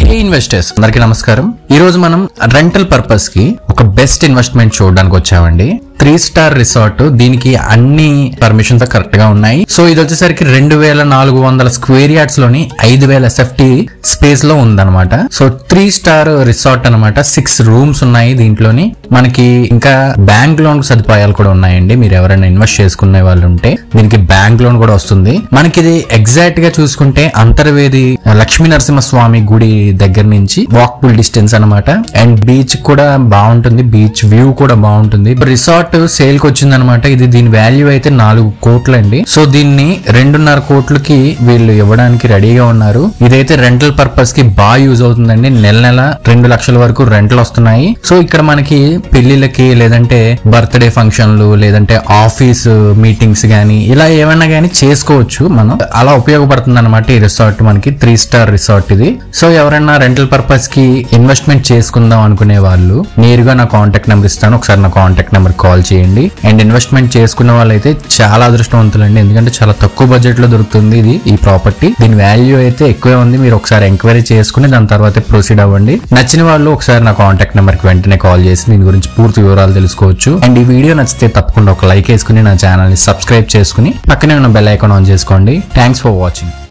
హే investors అందరికీ నమస్కారం ఈ రోజు మనం రెంటల్ పర్పస్ కి ఒక బెస్ట్ ఇన్వెస్ట్మెంట్ చూడడానికి వచ్చామండి త్రీ స్టార్ రిసార్ట్ దీనికి అన్ని పర్మిషన్స్ కరెక్ట్ గా ఉన్నాయి సో ఇది వచ్చేసరికి రెండు వేల నాలుగు వందల స్క్వేర్ యార్డ్స్ లోని ఐదు వేల ఎస్ఎఫ్టీ స్పేస్ లో ఉందన్నమాట సో త్రీ స్టార్ రిసార్ట్ అన్నమాట సిక్స్ రూమ్స్ ఉన్నాయి దీంట్లోని మనకి ఇంకా బ్యాంక్ లోన్ సదుపాయాలు కూడా ఉన్నాయండి మీరు ఎవరైనా ఇన్వెస్ట్ చేసుకునే వాళ్ళు ఉంటే దీనికి బ్యాంక్ లోన్ కూడా వస్తుంది మనకి ఇది ఎగ్జాక్ట్ గా చూసుకుంటే అంతర్వేది లక్ష్మీ నరసింహస్వామి గుడి దగ్గర నుంచి వాక్బుల్ డిస్టెన్స్ అన్నమాట అండ్ బీచ్ కూడా బాగుంటుంది బీచ్ వ్యూ కూడా బాగుంటుంది రిసార్ట్ సేల్ కి వచ్చింది అనమాట ఇది దీని వాల్యూ అయితే నాలుగు కోట్లు అండి సో దీన్ని రెండున్నర కోట్లకి వీళ్ళు ఇవ్వడానికి రెడీగా ఉన్నారు ఇదైతే రెంటల్ పర్పస్ కి బాగా యూజ్ అవుతుందండి నెల నెల రెండు లక్షల వరకు రెంట్లు వస్తున్నాయి సో ఇక్కడ మనకి పెళ్లిళ్ళకి లేదంటే బర్త్డే ఫంక్షన్లు లేదంటే ఆఫీస్ మీటింగ్స్ గానీ ఇలా ఏమైనా గానీ చేసుకోవచ్చు మనం అలా ఉపయోగపడుతుంది అనమాట ఈ రిసార్ట్ మనకి త్రీ స్టార్ రిసార్ట్ ఇది సో ఎవరైనా రెంటల్ పర్పస్ కి ఇన్వెస్ట్మెంట్ చేసుకుందాం అనుకునే వాళ్ళు నేరుగా నా కాంటాక్ట్ నెంబర్ ఇస్తాను ఒకసారి నా కాంటాక్ట్ నెంబర్ కాల్ చేయండి అండ్ ఇన్వెస్ట్మెంట్ చేసుకున్న వాళ్ళైతే చాలా అదృష్టవంతులండి ఎందుకంటే చాలా తక్కువ బడ్జెట్ లో దొరుకుతుంది ఇది ఈ ప్రాపర్టీ దీని వాల్యూ అయితే ఎక్కువే ఉంది మీరు ఒకసారి ఎంక్వైరీ చేసుకుని దాని తర్వాత ప్రొసీడ్ అవ్వండి నచ్చిన వాళ్ళు ఒకసారి నా కాంటాక్ట్ నెంబర్ కి వెంటనే కాల్ చేసి దీని గురించి పూర్తి వివరాలు తెలుసుకోవచ్చు అండ్ ఈ వీడియో నచ్చితే తప్పకుండా ఒక లైక్ వేసుకుని నా ఛానల్ ని సబ్స్క్రైబ్ చేసుకుని పక్కనే ఉన్న బెల్ ఐకాన్ ఆన్ చేసుకోండి థ్యాంక్స్ ఫర్ వాచింగ్